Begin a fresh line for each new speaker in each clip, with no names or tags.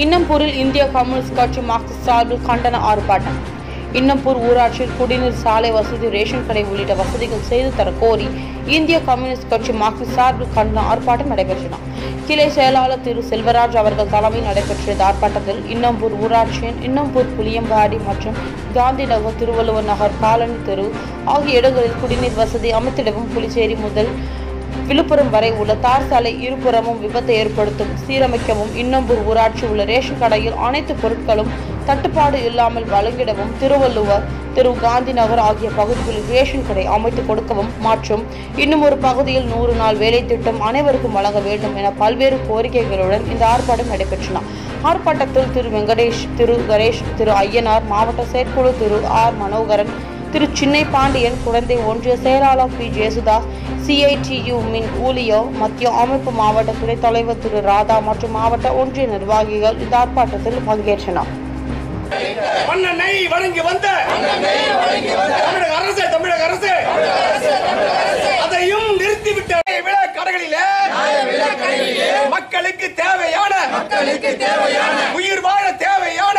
இன்னம்பூரில் இந்திய கம்யூனிஸ்ட் கட்சி மார்க்சிஸ்ட் சார்பில் கண்டன ஆர்ப்பாட்டம் இன்னம்பூர் ஊராட்சியில் குடிநீர் சாலை வசதி ரேஷன் கடை உள்ளிட்ட வசதிகள் செய்து தர கோரி இந்திய கம்யூனிஸ்ட் கட்சி மார்க்சிஸ்ட் சார்பில் கண்டன ஆர்ப்பாட்டம் நடைபெற்றன கிளை செயலாளர் திரு செல்வராஜ் அவர்கள் தலைமையில் நடைபெற்ற இந்த ஆர்ப்பாட்டத்தில் இன்னம்பூர் ஊராட்சியின் இன்னம்பூர் புளியம்பாடி மற்றும் காந்தி நகர் திருவள்ளுவர் நகர் காலனி தெரு ஆகிய இடங்களில் குடிநீர் வசதி அமைத்திடவும் புலிச்சேரி முதல் விழுப்புரம் வரை உள்ள தார் சாலை இருபுறமும் விபத்தை ஏற்படுத்தும் சீரமைக்கவும் இன்னம்பூர் ஊராட்சி உள்ள ரேஷன் கடையில் அனைத்து பொருட்களும் தட்டுப்பாடு இல்லாமல் வழங்கிடவும் திருவள்ளுவர் திரு காந்தி நகர் ஆகிய பகுதிகளில் ரேஷன் கடை அமைத்து கொடுக்கவும் மற்றும் இன்னும் ஒரு பகுதியில் நூறு நாள் வேலை திட்டம் அனைவருக்கும் வழங்க வேண்டும் என பல்வேறு கோரிக்கைகளுடன் இந்த ஆர்ப்பாட்டம் நடைபெற்றன ஆர்ப்பாட்டத்தில் திரு வெங்கடேஷ் திரு கணேஷ் திரு ஐயனார் மாவட்ட செயற்குழு திரு ஆர் மனோகரன் திரு சின்னை பாண்டியன் குழந்தை ஒன்றிய செயலாளர் பி ஜேசுதாஸ் சிஐடியு மின் ஊழியோ மத்திய அமைப்பு மாவட்ட துணைத் தலைவர் திரு ராதா மற்றும் மாவட்ட ஒன்றிய நிர்வாகிகள் இந்த ஆர்ப்பாட்டத்தில் பங்கேற்றனர்
மன்னனை வணங்கி வந்த தமிழக அரசு தமிழக அரசு அதையும் நிறுத்திவிட்ட விழா கடைகளிலே மக்களுக்கு தேவையான மக்களுக்கு தேவையான உயிர் வாழ தேவையான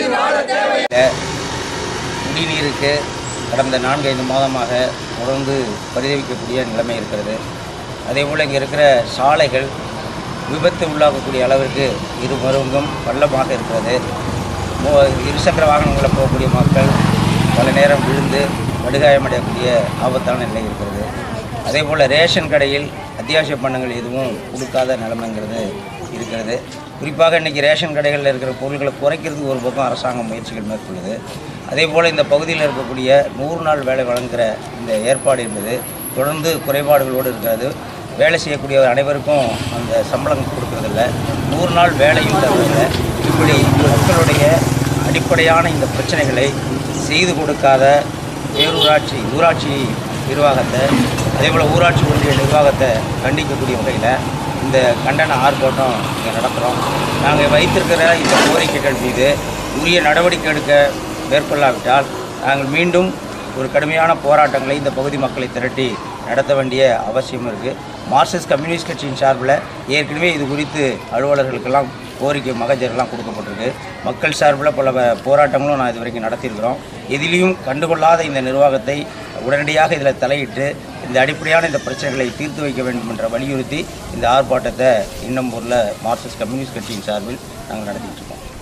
குடிநீருக்கு கடந்த நான்கைந்து மாதமாக தொடர்ந்து பரிதவிக்கக்கூடிய நிலைமை இருக்கிறது அதேபோல் இங்கே இருக்கிற சாலைகள் விபத்து உள்ளாகக்கூடிய அளவிற்கு இருமருங்கும் பள்ளமாக இருக்கிறது மோ- இருசக்கர வாகனங்களில் போகக்கூடிய மக்கள் பல நேரம் விழுந்து படுகாயமடையக்கூடிய ஆபத்தான நிலை இருக்கிறது அதேபோல் ரேஷன் கடையில் அத்தியாவசிய பண்டங்கள் எதுவும் கொடுக்காத நிலைமைங்கிறது இருக்கிறது குறிப்பாக இன்றைக்கி ரேஷன் கடைகளில் இருக்கிற பொருட்களை குறைக்கிறதுக்கு ஒரு பக்கம் அரசாங்கம் முயற்சிகள் மேற்கொள்ளுது அதே போல் இந்த பகுதியில் இருக்கக்கூடிய நூறு நாள் வேலை வழங்குகிற இந்த ஏற்பாடு என்பது தொடர்ந்து குறைபாடுகளோடு இருக்கிறது வேலை செய்யக்கூடிய அனைவருக்கும் அந்த சம்பளம் கொடுக்கறதில்ல நூறு நாள் வேலையும் தரதில்ல இப்படி மக்களுடைய அடிப்படையான இந்த பிரச்சனைகளை செய்து கொடுக்காத பேரூராட்சி ஊராட்சி நிர்வாகத்தை அதேபோல் ஊராட்சி ஒன்றிய நிர்வாகத்தை கண்டிக்கக்கூடிய வகையில் இந்த கண்டன ஆர்ப்பாட்டம் இங்கே நடத்துகிறோம் நாங்கள் வைத்திருக்கிற இந்த கோரிக்கைகள் மீது உரிய நடவடிக்கை எடுக்க மேற்கொள்ளாவிட்டால் நாங்கள் மீண்டும் ஒரு கடுமையான போராட்டங்களை இந்த பகுதி மக்களை திரட்டி நடத்த வேண்டிய அவசியம் இருக்குது மார்க்சிஸ்ட் கம்யூனிஸ்ட் கட்சியின் சார்பில் ஏற்கனவே இது குறித்து அலுவலர்களுக்கெல்லாம் கோரிக்கை மகஜரெல்லாம் கொடுக்கப்பட்டிருக்கு மக்கள் சார்பில் பல வ- போராட்டங்களும் நான் இது வரைக்கும் நடத்தியிருக்கிறோம் எதிலையும் கண்டுகொள்ளாத இந்த நிர்வாகத்தை உடனடியாக இதில் தலையிட்டு இந்த அடிப்படையான இந்த பிரச்சனைகளை தீர்த்து வைக்க வேண்டும் என்ற வலியுறுத்தி இந்த ஆர்ப்பாட்டத்தை இன்னம்பூரில் மார்க்சிஸ்ட் கம்யூனிஸ்ட் கட்சியின் சார்பில் நாங்கள் நடத்திட்டு இருக்கோம்